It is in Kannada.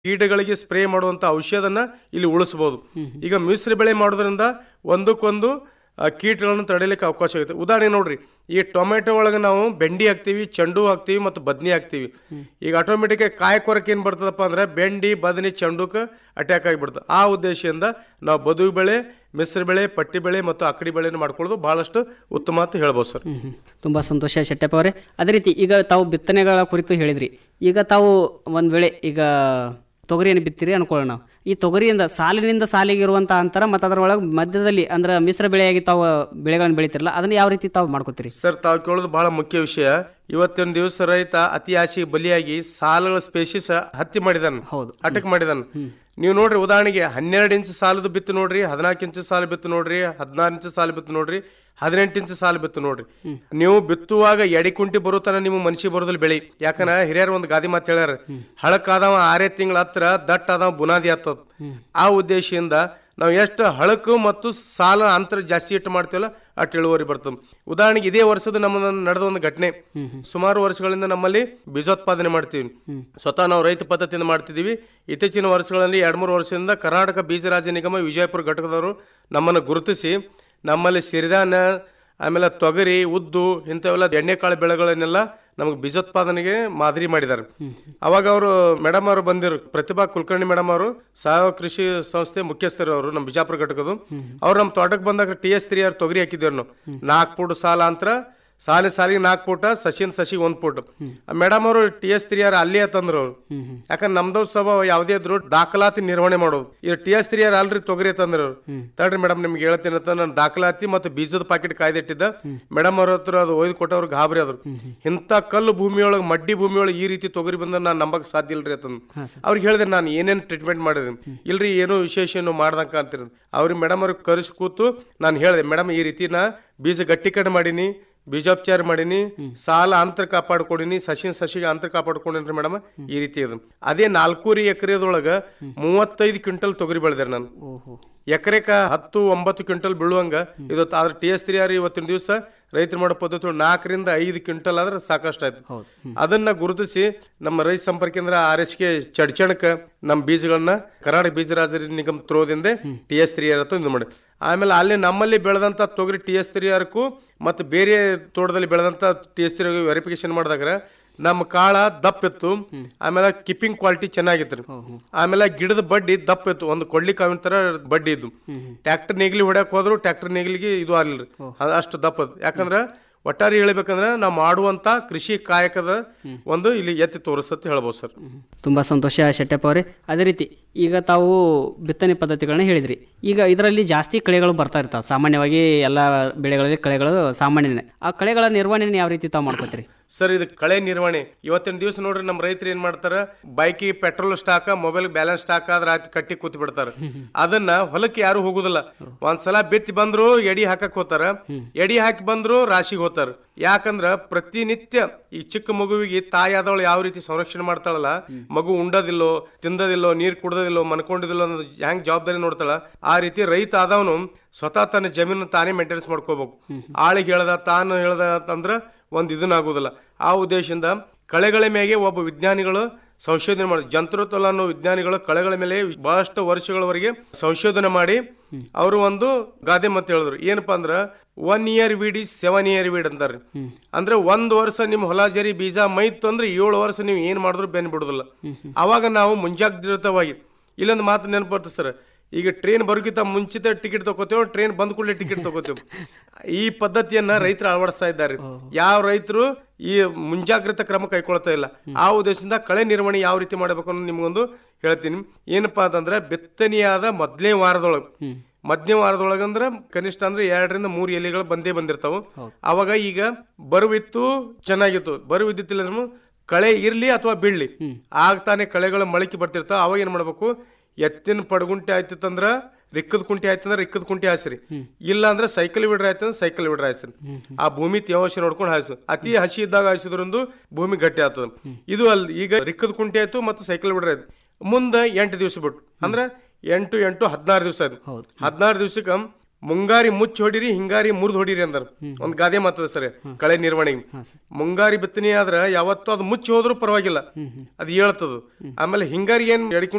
ಕೀಟಗಳಿಗೆ ಸ್ಪ್ರೇ ಮಾಡುವಂತ ಔಷಧನ ಇಲ್ಲಿ ಉಳಿಸಬಹುದು ಈಗ ಮಿಶ್ರ ಬೆಳೆ ಮಾಡೋದ್ರಿಂದ ಒಂದಕ್ಕೊಂದು ಆ, ಕೀಟಗಳನ್ನು ತಡೆಯಲಿಕ್ಕೆ ಅವಕಾಶ ಆಗುತ್ತೆ ಉದಾಹರಣೆ ನೋಡ್ರಿ ಈ ಟೊಮೆಟೊ ಒಳಗೆ ನಾವು ಬೆಂಡಿ ಹಾಕ್ತಿವಿ ಚೆಂಡು ಹಾಕ್ತಿವಿ ಮತ್ತು ಬದ್ನಿ ಹಾಕ್ತಿವಿ ಈಗ ಆಟೋಮೆಟಿಕ್ ಕಾಯಿ ಕೊರಕೆ ಏನ್ ಬರ್ತದಪ್ಪ ಅಂದ್ರೆ ಬೆಂಡಿ ಬದನಿ ಚೆಂಡುಕ್ಕೆ ಅಟ್ಯಾಕ್ ಆಗಿಬಿಡ್ತದೆ ಆ ಉದ್ದೇಶದಿಂದ ನಾವು ಬದುವು ಬೆಳೆ ಮಿಶ್ರ ಬೆಳೆ ಪಟ್ಟಿ ಬೆಳೆ ಮತ್ತು ಅಕ್ಕಡಿ ಬೆಳೆಯನ್ನು ಮಾಡ್ಕೊಳ್ಳೋದು ಬಹಳಷ್ಟು ಉತ್ತಮ ಅಂತ ಹೇಳ್ಬೋದು ಸರ್ ಹ್ಮ್ ಹ್ಮ್. ತುಂಬಾ ಸಂತೋಷ ಶೆಟ್ಟಪ್ಪ ಅವರೇ ಅದೇ ರೀತಿ ಈಗ ತಾವು ಬಿತ್ತನೆಗಳ ಕುರಿತು ಹೇಳಿದ್ರಿ ಈಗ ತಾವು ಒಂದ್ ವೇಳೆ ಈಗ ತೊಗರಿಯನ್ನು ಬಿತ್ತಿರಿ ಅನ್ಕೊಳ್ಳೋಣ ನಾವು ಈ ತೊಗರಿಯಿಂದ ಸಾಲಿನಿಂದ ಸಾಲಿಗೆ ಇರುವಂತಹ ಅಂತರ ಮತ್ತು ಅದರೊಳಗೆ ಮಧ್ಯದಲ್ಲಿ ಅಂದ್ರೆ ಮಿಶ್ರ ಬೆಳೆಯಾಗಿ ತಾವು ಬೆಳೆಗಳನ್ನು ಬೆಳಿತಿರಲ್ಲ ಅದನ್ನ ಯಾವ ರೀತಿ ತಾವು ಮಾಡ್ಕೋತೀರಿ ಸರ್ ತಾವು ಕೇಳೋದು ಬಹಳ ಮುಖ್ಯ ವಿಷಯ ಇವತ್ತಿನ ದಿವಸ ರೈತ ಅತಿ ಆಶೆಗೆ ಬಲಿಯಾಗಿ ಸಾಲುಗಳ ಸ್ಪೇಸಿಸ್ ಹತ್ತಿ ಮಾಡಿದಾನ ಹೌದು. ಅಟಕ್ ಮಾಡಿದಾನ ನೀವು ನೋಡ್ರಿ ಉದಾಹರಣೆಗೆ ಹನ್ನೆರಡು ಇಂಚ್ ಸಾಲದು ಬಿತ್ತು ನೋಡ್ರಿ ಹದಿನಾಲ್ಕು ಇಂಚ್ ಸಾಲು ಬಿತ್ತು ನೋಡ್ರಿ ಹದಿನಾರು ಇಂಚ್ ಸಾಲು ಬಿತ್ತು ನೋಡ್ರಿ ಹದಿನೆಂಟು ಇಂಚ್ ಸಾಲು ಬಿತ್ತು ನೋಡ್ರಿ ನೀವು ಬಿತ್ತುವಾಗ ಎಡಿ ಕುಂಟಿ ಬರುತ್ತಾನ ನಿಮ್ಮ ಮನುಷ್ಯ ಬರೋದಿಲ್ಲ ಬೆಳಿ ಯಾಕಂದ್ರ ಹಿರಿಯರು ಒಂದು ಗಾದಿ ಮಾತು ಹೇಳ್ಯಾರ ಹಳಕಾದವ ಆರೇ ತಿಂಗಳ ಹತ್ರ ದಟ್ಟ ಆದವ ಬುನಾದಿ ಆಗ್ತದ ಆ ಉದ್ದೇಶದಿಂದ ನಾವು ಎಷ್ಟು ಹಳಕು ಮತ್ತು ಸಾಲ ಅಂತರ ಜಾಸ್ತಿ ಇಟ್ಟು ಮಾಡ್ತೀವಲ್ಲ ಅಷ್ಟು ಇಳುವರಿ ಬರ್ತದೆ ಉದಾಹರಣೆಗೆ ಇದೇ ವರ್ಷದ ನಮ್ಮ ನಡೆದ ಒಂದು ಘಟನೆ ಸುಮಾರು ವರ್ಷಗಳಿಂದ ನಮ್ಮಲ್ಲಿ ಬೀಜೋತ್ಪಾದನೆ ಮಾಡ್ತೀವಿ ಸ್ವತಃ ನಾವು ರೈತ ಪದ್ಧತಿಯಿಂದ ಮಾಡ್ತಿದ್ದೀವಿ ಇತ್ತೀಚಿನ ವರ್ಷಗಳಲ್ಲಿ ಎರಡು ಮೂರು ವರ್ಷದಿಂದ ಕರ್ನಾಟಕ ಬೀಜ ರಾಜ್ಯ ನಿಗಮ ವಿಜಯಪುರ ಘಟಕದವರು ನಮ್ಮನ್ನು ಗುರುತಿಸಿ ನಮ್ಮಲ್ಲಿ ಸಿರಿಧಾನ್ಯ ಆಮೇಲೆ ತೊಗರಿ ಉದ್ದು ಇಂಥವೆಲ್ಲ ಎಣ್ಣೆಕಾಳು ಬೆಳೆಗಳನ್ನೆಲ್ಲ ನಮಗೆ ಬೀಜೋತ್ಪಾದನೆಗೆ ಮಾದರಿ ಮಾಡಿದ್ದಾರೆ ಅವಾಗ ಅವರು ಮೇಡಮ್ ಅವರು ಬಂದಿರು ಪ್ರತಿಭಾ ಕುಲಕರ್ಣಿ ಮೇಡಮ್ ಅವರು ಸಾವಯವ ಕೃಷಿ ಸಂಸ್ಥೆ ಮುಖ್ಯಸ್ಥರು ಅವರು ನಮ್ಮ ಬಿಜಾಪುರ ಘಟಕದು ಅವ್ರು ನಮ್ಮ ತೋಟಕ್ಕೆ ಬಂದಾಗ ಟಿ ಎಸ್ ತ್ರೀ ಆರ್ ತೊಗರಿ ಹಾಕಿದ್ದೇವೆ ನಾವು ನಾಲ್ಕು ಫುಟ್ ಸಾಲ ಅಂತರ ಸಾಲಿ ಸಾಲಿಗೆ ನಾಲ್ಕು ಫುಟ ಸಸಿನ್ ಸಸಿಗೆ ಒಂದ್ ಫುಟ್ ಮೇಡಮ್ ಅವರು ಟಿ ಎಸ್ ತ್ರೀ ಆರ್ ಅಲ್ಲೇ ತಂದ್ರು ಅವ್ರು ಯಾಕಂದ್ರೆ ನಮ್ದು ಸ್ವಭಾವ ಯಾವುದೇ ಇದ್ರು ದಾಖಲಾತಿ ನಿರ್ವಹಣೆ ಮಾಡೋದು ಈ ಟಿ ಎಸ್ ತ್ರೀ ಆರ್ ಅಲ್ರಿ ತೊಗರಿ ತಂದ್ರು ಅವ್ರು ತಡ್ರಿ ಮೇಡಮ್ ನಿಮ್ಗೆ ಹೇಳ್ತೀನಿ ಅಂತ ನಾನು ದಾಖಲಾತಿ ಮತ್ತು ಬೀಜದ ಪಾಕೆಟ್ ಕಾಯ್ದಿಟ್ಟಿದ್ದ ಮೇಡಮ್ ಅವ್ರ ಹತ್ರ ಅದು ಒಯ್ದು ಕೊಟ್ಟವ್ರು ಗಾಬರಿ ಆದ್ರು ಇಂಥ ಕಲ್ಲು ಭೂಮಿಯೊಳಗೆ ಮಡ್ಡಿ ಭೂಮಿಯೊಳಗೆ ಈ ರೀತಿ ತೊಗರಿ ಬಂದ ನಾನು ನಂಬಕ್ ಸಾಧ್ಯ ಇಲ್ರಿ ಅಂತಂದು ಅವ್ರಿಗೆ ಹೇಳಿದೆ ನಾನು ಏನೇನು ಟ್ರೀಟ್ಮೆಂಟ್ ಮಾಡಿದೆ ಇಲ್ರಿ ಏನೋ ವಿಶೇಷ ಏನು ಮಾಡ್ದಂಕ ಅಂತೀರ ಅವ್ರಿಗೆ ಮೇಡಮ್ ಅವ್ರಿಗೆ ಕರೆಸಿ ಕೂತು ನಾನು ಹೇಳಿದೆ ಮೇಡಮ್ ಈ ರೀತಿ ನಾ ಬೀಜ ಗಟ್ಟಿ ಕಡೆ ಮಾಡೀನಿ ಬೀಜೋಪಚಾರ ಮಾಡೀನಿ ಸಾಲ ಅಂತರ ಕಾಪಾಡ್ಕೊಂಡಿನಿ ಸಸಿನ ಸಸಿಗೆ ಅಂತರ ಕಾಪಾಡ್ಕೊಂಡಿನ್ರಿ ಮೇಡಮ್ ಈ ರೀತಿ ಅದು ಅದೇ ನಾಲ್ಕೂರಿ ಎಕರೆದೊಳಗ ಮೂವತ್ತೈದು ಕ್ವಿಂಟಲ್ ತೊಗರಿ ಬೆಳೆದಾರೆ ನಾನು ಓಹೋ ಎಕರೆಕ ಹತ್ತು ಒಂಬತ್ತು ಕ್ವಿಂಟಲ್ ಬೀಳುವಂಗ ಇದು ಆದ್ರೆ ಟಿ ಎಸ್ ತ್ರೀ ಆರ್ ಇವತ್ತಿನ ದಿವಸ ರೈತರು ಮಾಡೋ ಪದ್ಧತಿ ನಾಲ್ಕರಿಂದ ಐದು ಕ್ವಿಂಟಲ್ ಆದ್ರೆ ಸಾಕಷ್ಟು ಆಯ್ತು ಹೌದು ಅದನ್ನ ಗುರುತಿಸಿ ನಮ್ಮ ರೈತ ಸಂಪರ್ಕ ಕೇಂದ್ರ ಆರ್ ಎಸ್ ಕೆ ಚಡ್ಚಣಕ ನಮ್ಮ ಬೀಜಗಳನ್ನ ಕರ್ನಾಟಕ ಬೀಜ ರಾಜ ನಿಗಮ ತ್ರೋದಿಂದ ಟಿ ಎಸ್ ತ್ರೀ ಆರ್ ಇದು ಮಾಡಿ ಆಮೇಲೆ ಅಲ್ಲಿ ನಮ್ಮಲ್ಲಿ ಬೆಳೆದಂತ ತೊಗರಿ ಟಿ ಎಸ್ ತ್ರೀ ಆರ್ಕು ಮತ್ತು ಬೇರೆ ತೋಟದಲ್ಲಿ ಬೆಳೆದಂತ ಟಿ ಎಸ್ ತ್ರೀ ವೆರಿಫಿಕೇಶನ್ ಮಾಡಿದಾಗ ನಮ್ಮ ಕಾಳ ದಪ್ಪ ಇತ್ತು ಆಮೇಲೆ ಕಿಪ್ಪಿಂಗ್ ಕ್ವಾಲಿಟಿ ಚೆನ್ನಾಗಿತ್ತು ಆಮೇಲೆ ಗಿಡದ ಬಡ್ಡಿ ದಪ್ಪ ಇತ್ತು ಒಂದು ಕೊಳ್ಳಿ ಕಾವಿನ ತರ ಬಡ್ಡಿ ಇದ್ದು ಟ್ರ್ಯಾಕ್ಟರ್ ನೇಗಿಲಿ ಹೊಡ್ಯಾಕ್ ಹೋದ್ರು ಟ್ರ್ಯಾಕ್ಟರ್ ನೇಗಿಲಿಗೆ ಇದು ಆಗ್ಲಿಲ್ರಿ ಅದ್ ಅಷ್ಟು ದಪ್ಪ ಅದು. ಯಾಕಂದ್ರ ಒಟ್ಟಾರೆ ಹೇಳ್ಬೇಕಂದ್ರೆ ನಾವು ಮಾಡುವಂತ ಕೃಷಿ ಕಾಯಕದ ಒಂದು ಇಲ್ಲಿ ಎತ್ತಿ ತೋರಿಸತ್ ಹೇಳ್ಬೋದು ಸರ್ ತುಂಬಾ ಸಂತೋಷ ಶೆಟ್ಟಪ್ಪ ಅವರೇ ಅದೇ ರೀತಿ ಈಗ ತಾವು ಬಿತ್ತನೆ ಪದ್ಧತಿಗಳನ್ನ ಹೇಳಿದ್ರಿ ಈಗ ಇದರಲ್ಲಿ ಜಾಸ್ತಿ ಕಳೆಗಳು ಬರ್ತಾ ಇರ್ತಾವೆ ಸಾಮಾನ್ಯವಾಗಿ ಎಲ್ಲ ಬೆಳೆಗಳಲ್ಲಿ ಕಳೆಗಳು ಸಾಮಾನ್ಯನೇ ಆ ಕಳೆಗಳ ನಿರ್ವಹಣೆ ಯಾವ ರೀತಿ ತಾವು ಮಾಡ್ಕೋತೀರಿ ಸರ್ ಇದು ಕಳೆ ನಿರ್ವಹಣೆ ಇವತ್ತಿನ ದಿವಸ ನೋಡ್ರಿ ನಮ್ಮ ರೈತರು ಏನ್ ಮಾಡ್ತಾರ ಬೈಕಿಗೆ ಪೆಟ್ರೋಲ್ ಸ್ಟಾಕ ಮೊಬೈಲ್ ಬ್ಯಾಲೆನ್ಸ್ ಸ್ಟಾಕ್ ಆದ್ರ ಆಯ್ತು ಕಟ್ಟಿ ಕೂತ್ ಬಿಡ್ತಾರ ಅದನ್ನ ಹೊಲಕ್ಕೆ ಯಾರು ಹೋಗುದಿಲ್ಲ ಒಂದ್ಸಲ ಬಿತ್ತಿ ಬಂದ್ರು ಎಡಿ ಹಾಕಕ್ ಹೋತಾರ ಎಡಿ ಹಾಕಿ ಬಂದ್ರು ರಾಶಿಗೆ ಹೋತಾರ ಯಾಕಂದ್ರ ಪ್ರತಿನಿತ್ಯ ಈ ಚಿಕ್ಕ ಮಗುವಿಗೆ ತಾಯಿ ಆದವಳು ಯಾವ ರೀತಿ ಸಂರಕ್ಷಣೆ ಮಾಡ್ತಾಳಲ್ಲ ಮಗು ಉಂಡದಿಲ್ಲೋ ತಿಂದದಿಲ್ಲೋ ನೀರ್ ಕುಡ್ದದಿಲ್ಲೋ ಮನ್ಕೊಂಡಿದಿಲ್ಲೋ ಅನ್ನೋದು ಹೆಂಗ್ ಜವಾಬ್ದಾರಿ ನೋಡ್ತಾಳ ಆ ರೀತಿ ರೈತ ಆದವನು ಸ್ವತಃ ತನ್ನ ಜಮೀನು ತಾನೇ ಮೇಂಟೆನೆನ್ಸ್ ಮಾಡ್ಕೋಬೇಕು ಆಳಿಗೆ ಹೇಳ್ದ ತಾನು ಹೇಳ್ದ ಅಂತಂದ್ರ ಒಂದ್ ಇದನ್ನಾಗೋದಿಲ್ಲ ಆ ಉದ್ದೇಶದಿಂದ ಕಳೆಗಳ ಮೇಲೆ ಒಬ್ಬ ವಿಜ್ಞಾನಿಗಳು ಸಂಶೋಧನೆ ಮಾಡಿ ಜಂತೃತಲ ಅನ್ನೋ ವಿಜ್ಞಾನಿಗಳು ಕಳೆಗಳ ಮೇಲೆ ಬಹಳಷ್ಟು ವರ್ಷಗಳವರೆಗೆ ಸಂಶೋಧನೆ ಮಾಡಿ ಅವರು ಒಂದು ಗಾದೆ ಮತ್ತೆ ಹೇಳಿದ್ರು ಏನಪ್ಪಾ ಅಂದ್ರ one year weed is seven year weed ಅಂತಾರೆ ಅಂದ್ರೆ ಒಂದ್ ವರ್ಷ ನಿಮ್ ಹೊಲ ಜರಿ ಬೀಜ ಮೈತು ಅಂದ್ರೆ ಏಳು ವರ್ಷ ನೀವು ಏನ್ ಮಾಡಿದ್ರು ಬೆನ್ ಬಿಡುದಿಲ್ಲ ಅವಾಗ ನಾವು ಮುಂಜಾಗ್ರತವಾಗಿ ಇಲ್ಲೊಂದು ಮಾತು ನೆನಪು ಬರ್ತದೆ ಸರ್ ಈಗ ಟ್ರೈನ್ ಬರೋಕ್ಕಿಂತ ಮುಂಚಿತ ಟಿಕೆಟ್ ತಗೋತೇವೆ ಟ್ರೈನ್ ಬಂದ ಕೂಡಲೇ ಟಿಕೆಟ್ ತಗೋತೇವೆ ಈ ಪದ್ಧತಿಯನ್ನ ರೈತರು ಅಳವಡಿಸ್ತಾ ಇದ್ದಾರೆ ಯಾವ ರೈತರು ಈ ಮುಂಜಾಗ್ರತಾ ಕ್ರಮ ಕೈಗೊಳ್ತಾ ಇಲ್ಲ ಆ ಉದ್ದೇಶದಿಂದ ಕಳೆ ನಿರ್ವಹಣೆ ಯಾವ ರೀತಿ ಮಾಡಬೇಕು ಅನ್ನೋದು ನಿಮ್ಗೊಂದು ಹೇಳ್ತೀನಿ ಏನಪ್ಪಾ ಅಂತಂದ್ರೆ ಬಿತ್ತನೆಯಾದ ಮೊದಲನೇ ವಾರದೊಳಗೆ ಮಧ್ಯ ವಾರದೊಳಗಂದ್ರ ಕನಿಷ್ಠ ಅಂದ್ರೆ ಎರಡರಿಂದ ಮೂರು ಎಲೆಗಳು ಬಂದೇ ಬಂದಿರ್ತಾವ ಅವಾಗ ಈಗ ಬರುವಿತ್ತು ಚೆನ್ನಾಗಿತ್ತು ಬರುವಿದ್ದಿತ್ತಿಲ್ಲ ಅಂದ್ರೆ ಕಳೆ ಇರ್ಲಿ ಅಥವಾ ಬೀಳ್ಲಿ ಆಗ ತಾನೇ ಕಳೆಗಳ ಮೊಳಕೆ ಬರ್ತಿರ್ತಾವ ಅವಾಗ ಏನ್ ಮಾಡ್ಬೇಕು ಎತ್ತಿನ ಪಡಗುಂಟೆ ಆಯ್ತಿತ್ತಂದ್ರ ರಿಕ್ಕದ ಕುಂಟೆ ಆಯ್ತಂದ್ರ ರಿಕ್ಕದ ಕುಂಟೆ ಹಾಸ್ರಿ ಇಲ್ಲ ಅಂದ್ರೆ ಸೈಕಲ್ ಬಿಡ್ರ ಆಯ್ತಂದ್ರ ಸೈಕಲ್ ಬಿಡ್ರ ಹಾಸ್ರಿ ಆ ಭೂಮಿ ತೇವಾಂಶ ನೋಡ್ಕೊಂಡು ಹಾಯ್ಸು ಅತಿ ಹಸಿ ಇದ್ದಾಗ ಹಾಯಿಸಿದ್ರಂದು ಭೂಮಿ ಗಟ್ಟಿ ಆಗ್ತದ ಇದು ಅಲ್ಲಿ ಈಗ ರಿಕ್ಕದ ಕುಂಟೆ ಆಯ್ತು ಮತ್ತು ಸೈಕಲ್ ಬಿಡ್ರ ಆಯ್ತು ಮುಂದೆ ಎಂಟು ದಿವಸ ಬಿಟ್ಟು ಅಂದ್ರೆ ಎಂಟು ಎಂಟು ಹದಿನಾರು ದಿವಸ ಆಯ್ತು ಹದಿನಾರು ದಿವಸಕ್ಕೆ ಮುಂಗಾರಿ ಮುಚ್ಚಿ ಹೊಡಿರಿ ಹಿಂಗಾರಿ ಮುರಿದು ಹೊಡಿರಿ ಅಂದ್ರ ಒಂದ್ ಗಾದೆ ಮಾತದ ಸರ್ ಕಳೆ ನಿರ್ವಹಣೆಗೆ ಮುಂಗಾರಿ ಬಿತ್ತನೆ ಆದ್ರ ಯಾವತ್ತೂ ಅದು ಮುಚ್ಚಿ ಹೋದ್ರು ಪರವಾಗಿಲ್ಲ ಅದು ಹೇಳ್ತದ ಆಮೇಲೆ ಹಿಂಗಾರಿ ಏನ್ ಎಡ್ಕೊಂಡು